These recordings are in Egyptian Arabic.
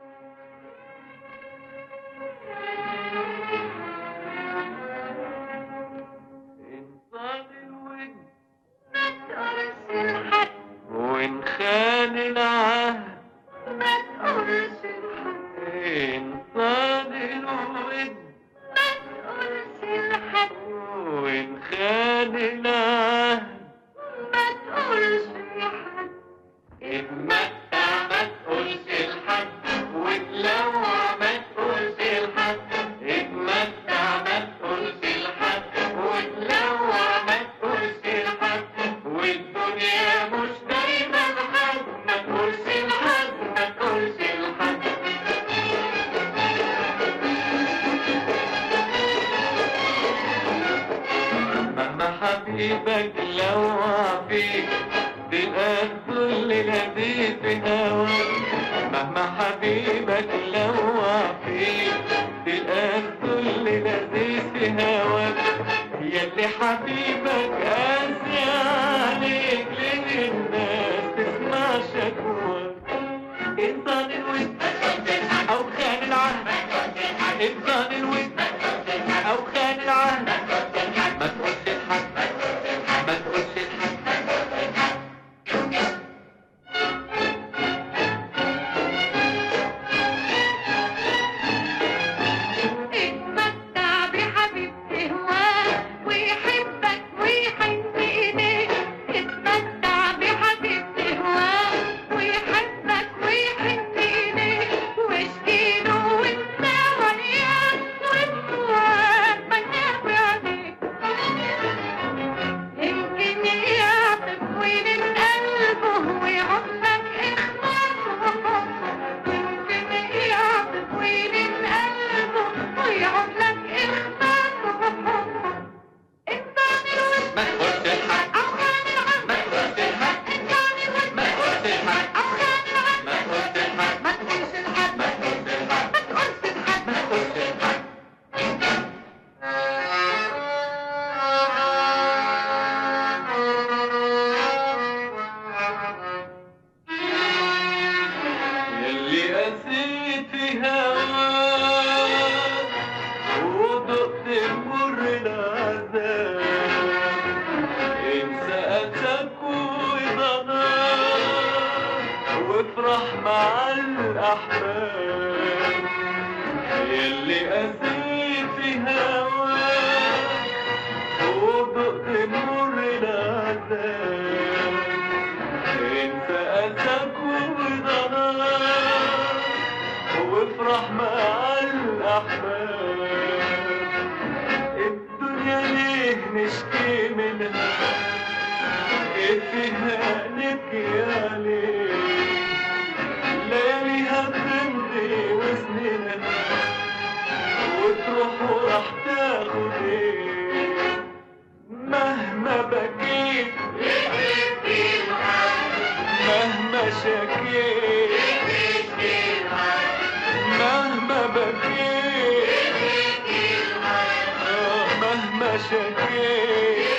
إنسان الود ما تقولش لحد وإن خان العهد ما تقولش لحد إنسان الود ما تقولش لحد وإن خان العهد ما تقولش لحد اتمتع ما تقولش لحد وتلوع ما تقولش لحد اتمتع ما تقولش لحد وتلوع ما تقولش لحد والدنيا مش دايما حد ما تقولش لحد ما تقولش لحد مهما حبيبك لوع فيك تلقى الذل لذيذ في هواك مهما حبيبك لوع فيك تلقى الذل لذيذ في هواك يلي حبيبك قاسي عليك ليه الناس تسمع شكواك انسان الود او خان العهد انسان الود او خان العهد ما تقولش لحد ما تقولش لحد اتمتع بحبيب هواه ويحبك ويحن ايديك اتمتع بحبيب هواه ويحبك ويحن ايديك واشكيله وانت وياه وانت مكان بعينيك يمكن يعطف وين قلبه ويعمك اخلاصه يمكن يعطف وين قلبه ويعملك اخلاصه انسان الود ما تقولش لحد او خان العهد ما تقولش لحد انسان الود ما تقولش لحد او خان العهد ما تقولش لحد ما تقولش لحد ما تقولش لحد ما تقولش لحد ما تقولش لحد يلي قسيت في هواك وضقت مر العذاب انسى أساك وضناك وافرح مع الأحباب يلي قسيت في هواك وضقت مر العذاب انسى أساك وضناك وافرح مع الأحباب الدنيا ليه نشكي منها ايه فيها نبكي عليه لياليها بتمضي وسنينها وتروح وراح تاخد ايه مهما بكيت مهما شكيت مهما بكيت آه، مهما شكيت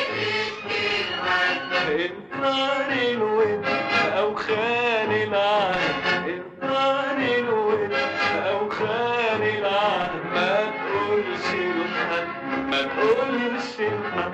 انصار الود او خان العهد انصار الود او خان العهد ما تقولش لحد ما تقولش لحد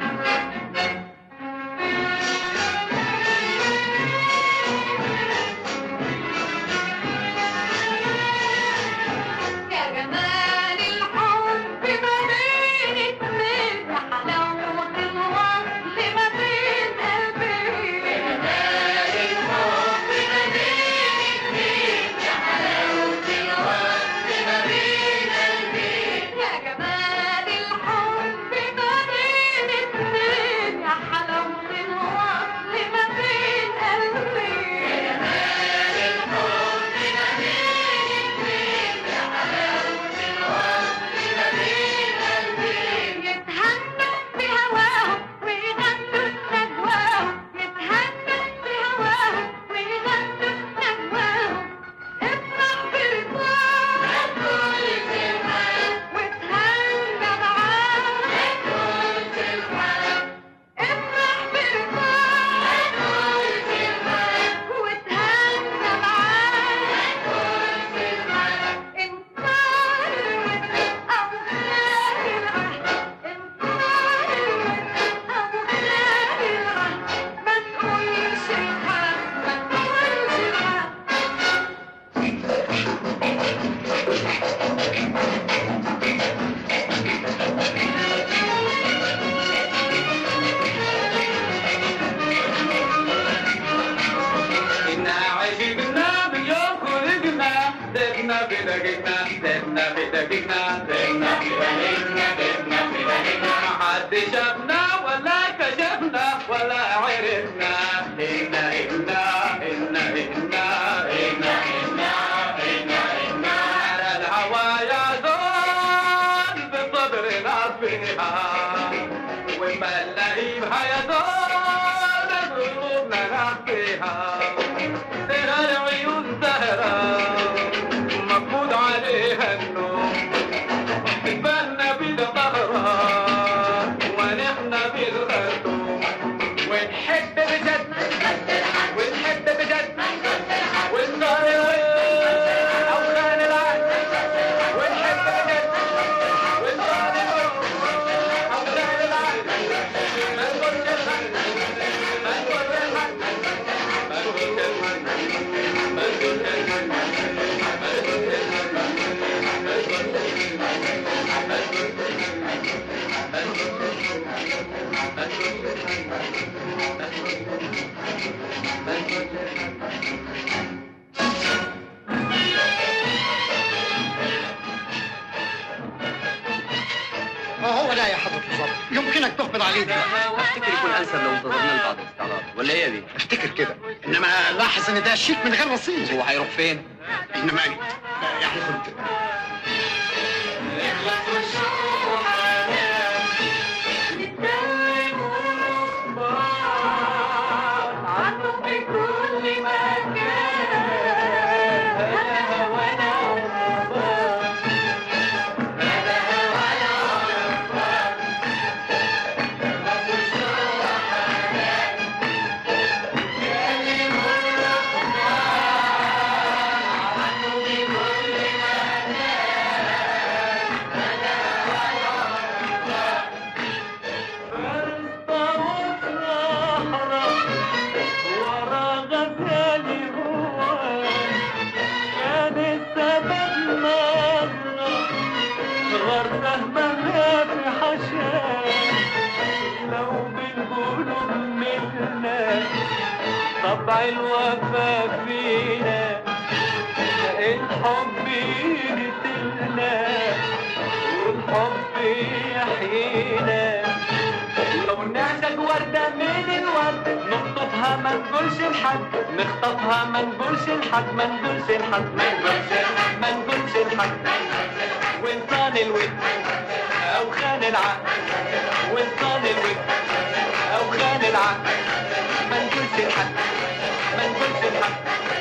يا جمال الحب ما بين اتنين يا حلاوة الوصل ما بين قلبين يا جمال الحب ما بين اتنين يا حلاوة الوصل ما بين قلبين يا جمال الحب ما بين اتنين حد شافنا ولا كشفنا ولا عرفنا إنا إنا إنا إنا إنا إنا إنا إنا على الهوايا دول بصدرنا فيها وما نلاقيها يا دول قلوبنا نخفيها ترى العيون زهرة مفقود عليها النوم بالنا بالقهرة ونحن بالخرطوم ونحب بجد ونحب بجد ونصار أو خان العهد ونحب بجد ونصار أو خان العهد ما نقولش الحق ما نقولش الحق ما نقولش الحق ما نقولش الحق ما نقولش الحق ما نقولش الحق ما هو لا يا حضرة الضابط يمكنك تقبض عليه دلوقتي افتكر يكون انسب لو انتظرنا لبعض الاستعراض ولا ايه يا بيه؟ افتكر كده انما لاحظ ان ده شيك من غير رصيد هو هيروح فين؟ انما يعني كنت عنه في كل مكان هذا هوانا وربان هذا هوانا وربان ورا غزالي هو كان السبب مرة غرته ما في حشاه لو بالقلوب مثلنا طبع الوفا فينا الحب يقتلنا والحب يحيينا لو نعشق وردة من الورد نخطفها ما نقولش لحد نخطفها ما نقولش لحد ما نقولش لحد ما نقولش لحد ما نقولش لحد وانسان الود او خان العقل وانسان الود او خان العقل ما نقولش لحد ما نقولش لحد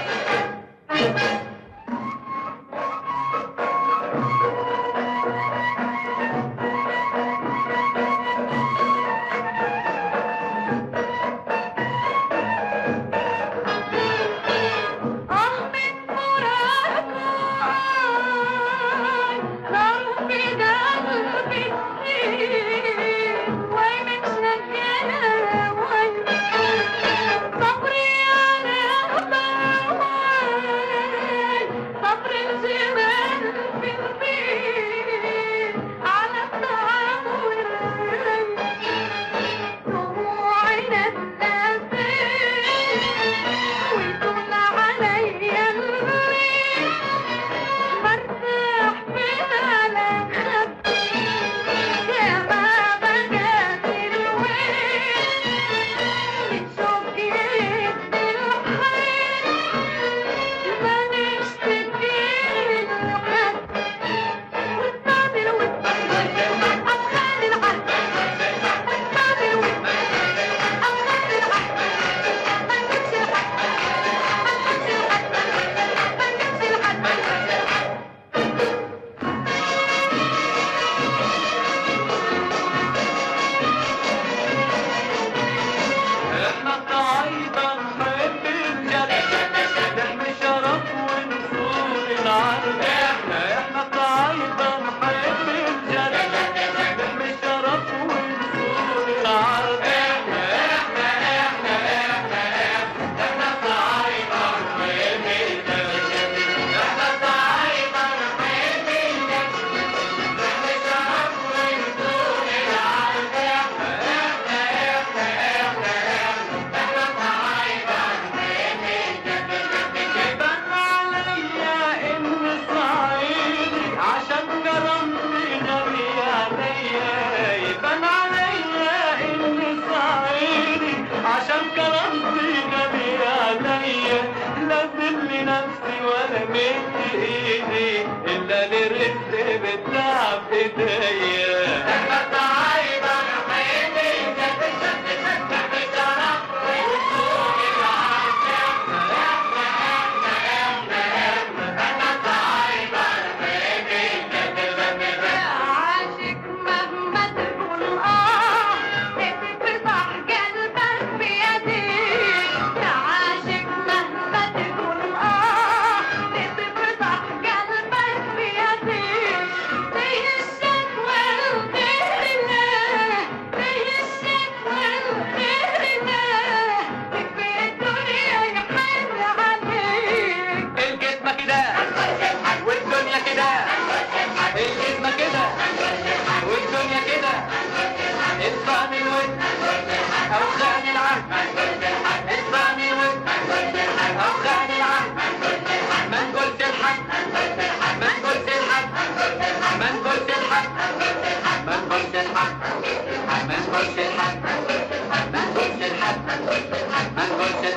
آه من فراقك نار في قلبي وين من سكنة وين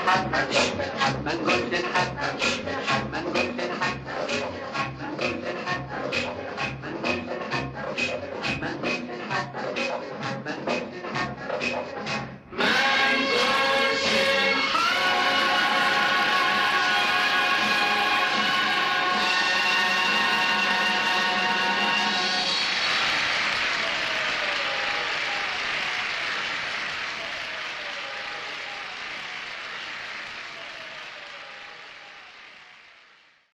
الحق ما نقولش الحق